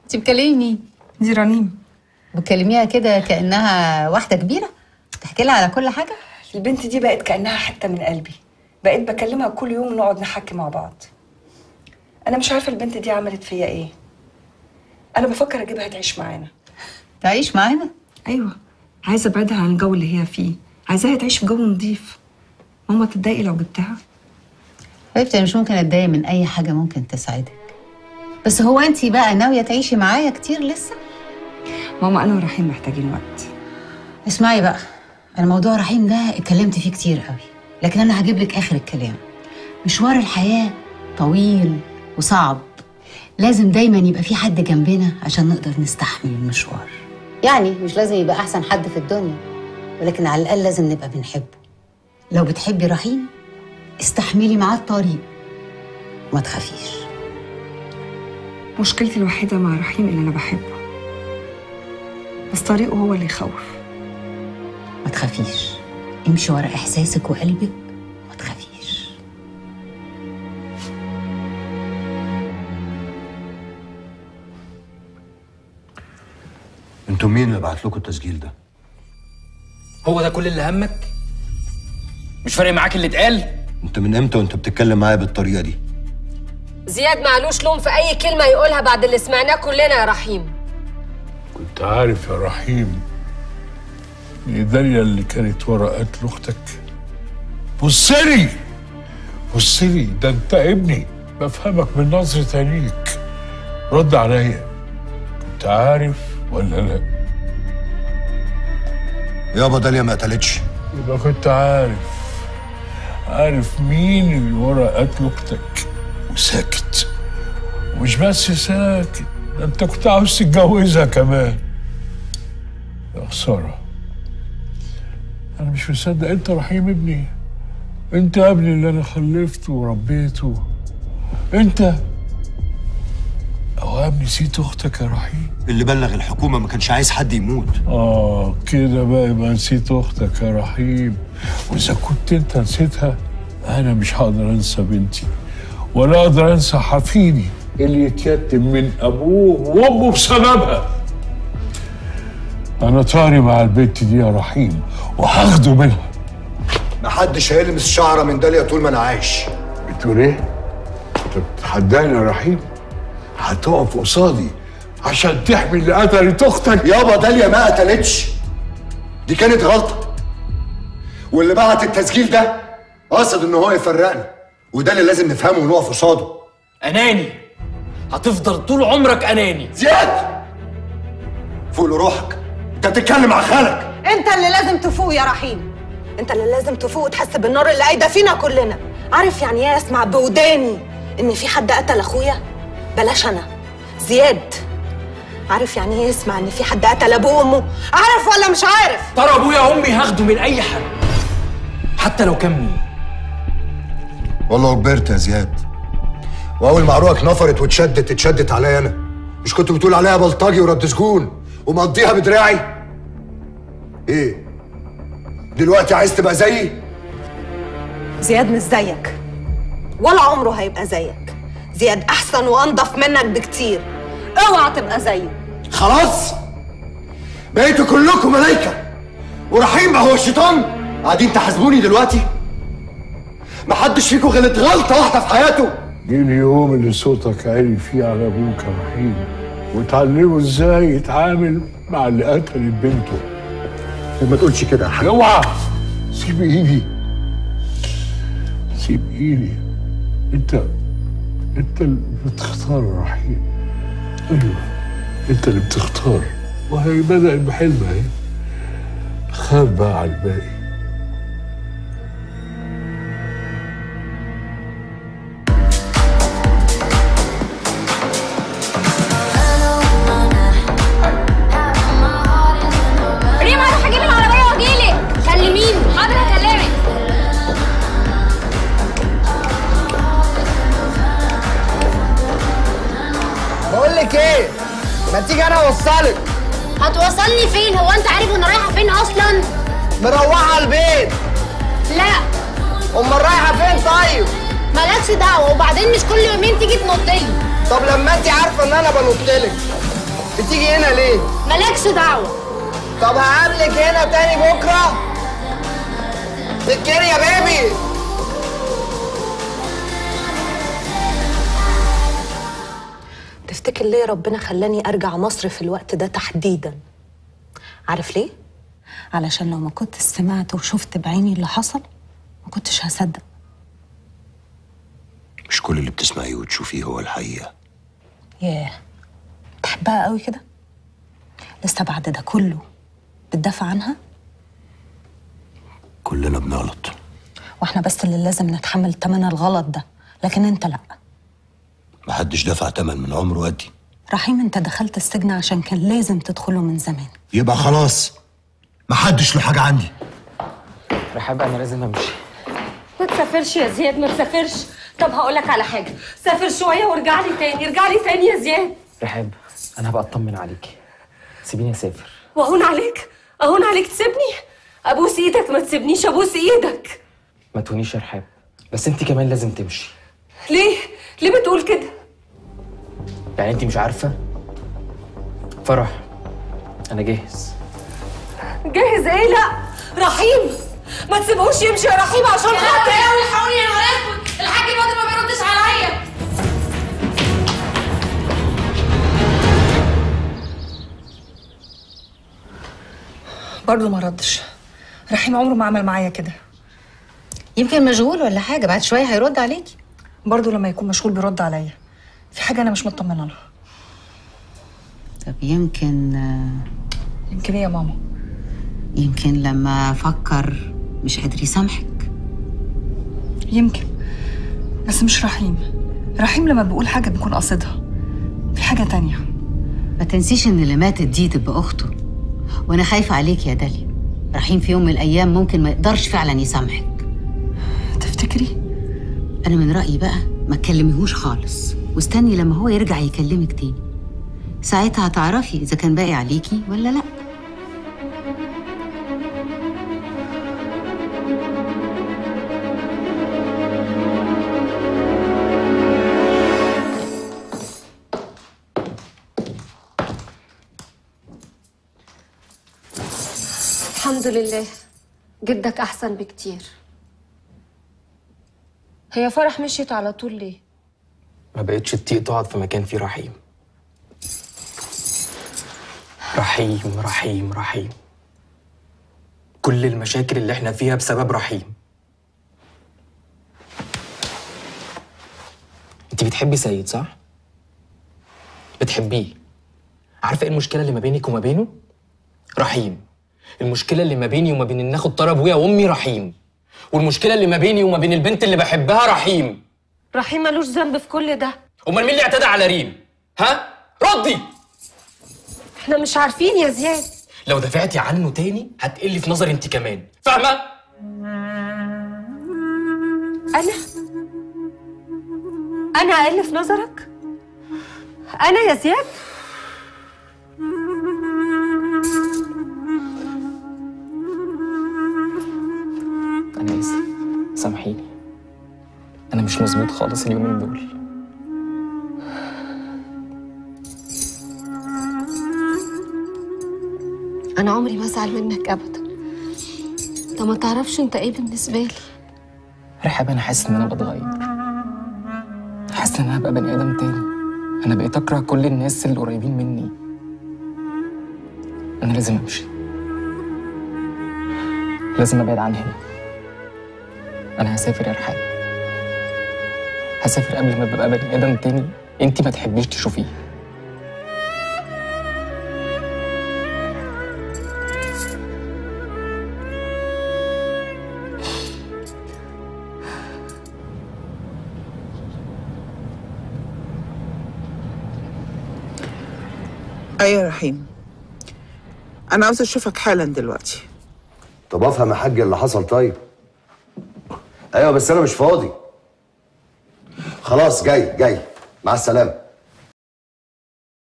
انت بتكلمي مين دي رنيم بتكلميها كده كانها واحده كبيره تحكي لها على كل حاجه البنت دي بقت كأنها حتة من قلبي بقيت بكلمها كل يوم نقعد نحكي مع بعض أنا مش عارفة البنت دي عملت فيا إيه أنا بفكر أجيبها تعيش معانا تعيش معانا أيوة عايزة أبعدها عن الجو اللي هي فيه عايزاها تعيش في جو نظيف ماما تتضايقي لو جبتها حبيبتي انا مش ممكن اتضايق من اي حاجه ممكن تساعدك بس هو انت بقى ناويه تعيشي معايا كتير لسه ماما أنا ورحيم محتاجين وقت اسمعي بقى انا موضوع رحيم ده اتكلمت فيه كتير قوي لكن انا هجيب لك اخر الكلام مشوار الحياه طويل وصعب لازم دايما يبقى في حد جنبنا عشان نقدر نستحمل المشوار يعني مش لازم يبقى احسن حد في الدنيا ولكن على الاقل لازم نبقى بنحبه لو بتحبي رحيم استحملي معاه الطريق وما تخافيش مشكلتي الوحيدة مع رحيم اللي أنا بحبه بس طريقه هو اللي يخوف ما تخافيش امشي ورا احساسك وقلبك ما تخافيش انتوا مين اللي بعت لكم التسجيل ده؟ هو ده كل اللي همك مش فارق معاك اللي اتقال انت من امتى وانت بتتكلم معايا بالطريقه دي؟ زياد معلوش لوم في اي كلمه يقولها بعد اللي سمعناه كلنا يا رحيم كنت عارف يا رحيم ان داليا اللي كانت ورا قتل اختك بصلي بصلي ده انت ابني بفهمك من نظرة عينيك رد عليا كنت عارف ولا لا يابا داليا ما قتلتش يبقى كنت عارف عارف مين اللي ورا قتل اختك وساكت ومش بس ساكت ده انت كنت عاوز تتجوزها كمان يا خسارة أنا مش مصدق أنت رحيم ابني أنت يا ابني اللي أنا خلفته وربيته أنت أو يا ابني نسيت أختك يا رحيم اللي بلغ الحكومه ما كانش عايز حد يموت آه كده بقى يبقى نسيت أختك يا رحيم وإذا كنت أنت نسيتها أنا مش هقدر أنسى بنتي ولا أقدر أنسى حفيدي اللي يتيتم من أبوه وأمه بسببها أنا طاري مع البنت دي يا رحيم وهاخده منها محدش هيلمس شعره من داليا طول ما انا عايش بتقول إيه؟ أنت بتتحداني يا رحيم؟ هتقف قصادي عشان تحمي اللي قتلت أختك يابا داليا ما قتلتش دي كانت غلطه واللي بعت التسجيل ده قصد ان هو يفرقنا وده اللي لازم نفهمه ونقف قصاده اناني هتفضل طول عمرك اناني زياد فوق لروحك انت بتتكلم مع خالك انت اللي لازم تفوق يا رحيم انت اللي لازم تفوق وتحس بالنار اللي قايده فينا كلنا عارف يعني ايه اسمع بوداني ان في حد قتل اخويا بلاش انا زياد عارف يعني ايه اسمع ان في حد قتل ابوه وامه عارف ولا مش عارف ترى ابويا وامي هاخده من اي حد حتى لو كان مين والله كبرت يا زياد واول ما عروقك نفرت واتشدت اتشدت عليا انا مش كنت بتقول عليها بلطجي ورد سجون ومقضيها بدراعي ايه دلوقتي عايز تبقى زيي زياد مش زيك ولا عمره هيبقى زيك زياد احسن وانضف منك بكتير اوعى تبقى زيه خلاص بقيتوا كلكم ملايكة ورحيم بقى هو الشيطان قاعدين تحاسبوني دلوقتي محدش فيكم غلط غلطة واحدة في حياته جه اليوم اللي صوتك عالي فيه على ابوك يا رحيم وتعلمه ازاي يتعامل مع اللي قتل بنته ما تقولش كده يا حاج اوعى سيب ايدي سيب ايدي انت انت اللي بتختار يا رحيم ايوه انت اللي بتختار وهي بدأت بحلم اهي خاف بقى على الباقي ريم هروح اجيب العربيه واجيلك كلميني حاضر هكلمك بقول لك ايه ما تيجي انا اوصلك هتوصلني فين هو انت عارف انا رايحه فين اصلا مروحه البيت لا امال رايحه فين طيب مالكش دعوه وبعدين مش كل يومين تيجي تنط لي طب لما انت عارفه ان انا بنط لك بتيجي هنا ليه؟ مالكش دعوه طب هقابلك هنا تاني بكره فكري يا بيبي تفتكر ليه ربنا خلاني ارجع مصر في الوقت ده تحديدا عارف ليه علشان لو ما كنت سمعت وشفت بعيني اللي حصل ما كنتش هصدق مش كل اللي بتسمعيه وتشوفيه هو الحقيقة ياه تحبها قوي كده لسه بعد ده كله بتدافع عنها كلنا بنغلط واحنا بس اللي لازم نتحمل تمن الغلط ده لكن انت لا محدش دفع تمن من عمره قدي رحيم انت دخلت السجن عشان كان لازم تدخله من زمان يبقى خلاص محدش له حاجة عندي رحاب انا لازم امشي ما تسافرش يا زياد ما تسافرش طب هقول لك على حاجه سافر شويه وارجع لي تاني ارجع لي تاني يا زياد رحاب انا هبقى اطمن عليكي سيبيني اسافر واهون عليك اهون عليك تسيبني ابوس ايدك ما تسيبنيش ابوس ايدك ما تهونيش يا رحاب بس انت كمان لازم تمشي ليه ليه بتقول كده يعني انت مش عارفه فرح انا جاهز جاهز ايه لا رحيم ما تسيبهوش يمشي يا رحيم عشان خاطر يا الحقوني يا نهار اسود الحاج بدر ما بيردش عليا برضه ما ردش رحيم عمره ما عمل معايا كده يمكن مشغول ولا حاجه بعد شويه هيرد عليكي برضه لما يكون مشغول بيرد عليا في حاجه انا مش مطمنه لها طب يمكن آه، يمكن ايه يا ماما يمكن لما فكر مش قادر يسامحك يمكن بس مش رحيم رحيم لما بيقول حاجه بيكون قاصدها في حاجه تانية ما تنسيش ان اللي ماتت دي تبقى اخته وانا خايفه عليك يا داليا رحيم في يوم من الايام ممكن ما يقدرش فعلا يسامحك تفتكري انا من رايي بقى ما تكلميهوش خالص واستني لما هو يرجع يكلمك تاني ساعتها هتعرفي اذا كان باقي عليكي ولا لا الحمد لله جدك احسن بكتير هي فرح مشيت على طول ليه ما بقتش تطيق تقعد في مكان فيه رحيم رحيم رحيم رحيم كل المشاكل اللي احنا فيها بسبب رحيم انت بتحبي سيد صح؟ بتحبيه عارفه ايه المشكله اللي ما بينك وما بينه؟ رحيم المشكله اللي ما بيني وما بين ان اخد طار ابويا وامي رحيم والمشكله اللي ما بيني وما بين البنت اللي بحبها رحيم رحيم ملوش ذنب في كل ده امال مين اللي اعتدى على ريم ها ردي احنا مش عارفين يا زياد لو دافعتي عنه تاني هتقلي في نظري انت كمان فاهمه انا انا اقل في نظرك انا يا زياد انا اسف سامحيني انا مش مظبوط خالص اليومين دول انا عمري ما ازعل منك ابدا انت ما تعرفش انت ايه بالنسبه لي رحاب انا حاسس ان انا بتغير حاسس ان انا هبقى بني ادم تاني انا بقيت اكره كل الناس اللي قريبين مني انا لازم امشي لازم ابعد عن هنا انا هسافر يا رحاب هسافر قبل ما ابقى بني ادم تاني انت ما تحبيش تشوفيه ايوه يا رحيم انا عاوزه اشوفك حالا دلوقتي طب افهم يا حاج اللي حصل طيب ايوه بس انا مش فاضي خلاص جاي جاي مع السلامه